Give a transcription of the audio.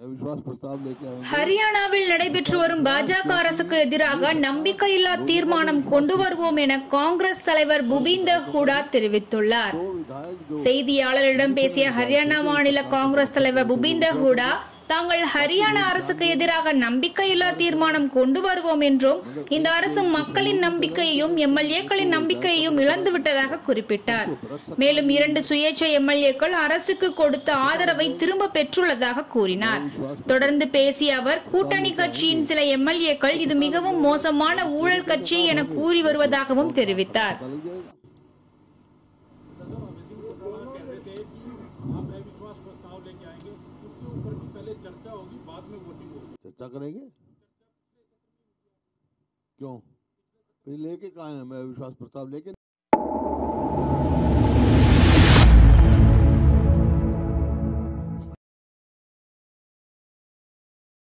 विश्वास प्रस्ताव लेके आएंगे ஹரியானாவில் நடைபெற்று வரும் பாஜக அரசுக்கு எதிராக நம்பிக்கையில்லா தீர்மானம் கொண்டு வருவோம் என காங்கிரஸ் தலைவர் புபீந்தர் ஹூடா தெரிவித்துள்ளார் दो विधायक जो செய்தியாளர்களிடம் பேசிய ஹரியானா மாநில காங்கிரஸ் தலைவர் புபீந்தர் ஹூடா தாங்கள் ஹரியானா அரசுக்கு எதிராக நம்பிக்கையில்லா தீர்மானம் கொண்டு வருவோம் என்றும் இந்த அரசு மக்களின் நம்பிக்கையையும் எம்எல்ஏக்களின் நம்பிக்கையையும் இழந்துவிட்டதாக குறிப்பிட்டார் மேலும் இரண்டு சுயேட்சை எம்எல்ஏக்கள் அரசுக்கு கொடுத்த ஆதரவை திரும்ப பெற்றுள்ளதாக கூறினார் தொடர்ந்து பேசிய அவர் கூட்டணி கட்சியின் சில எம்எல்ஏக்கள் இது மிகவும் மோசமான ஊழல் கட்சி என கூறி வருவதாகவும் தெரிவித்தார் पता लग जाएगा आप अविश्वास प्रस्ताव लेके आएंगे उसके ऊपर भी पहले चर्चा होगी बाद में वोटिंग होगी चर्चा करेंगे क्यों फिर लेके कहा है मैं विश्वास प्रस्ताव लेके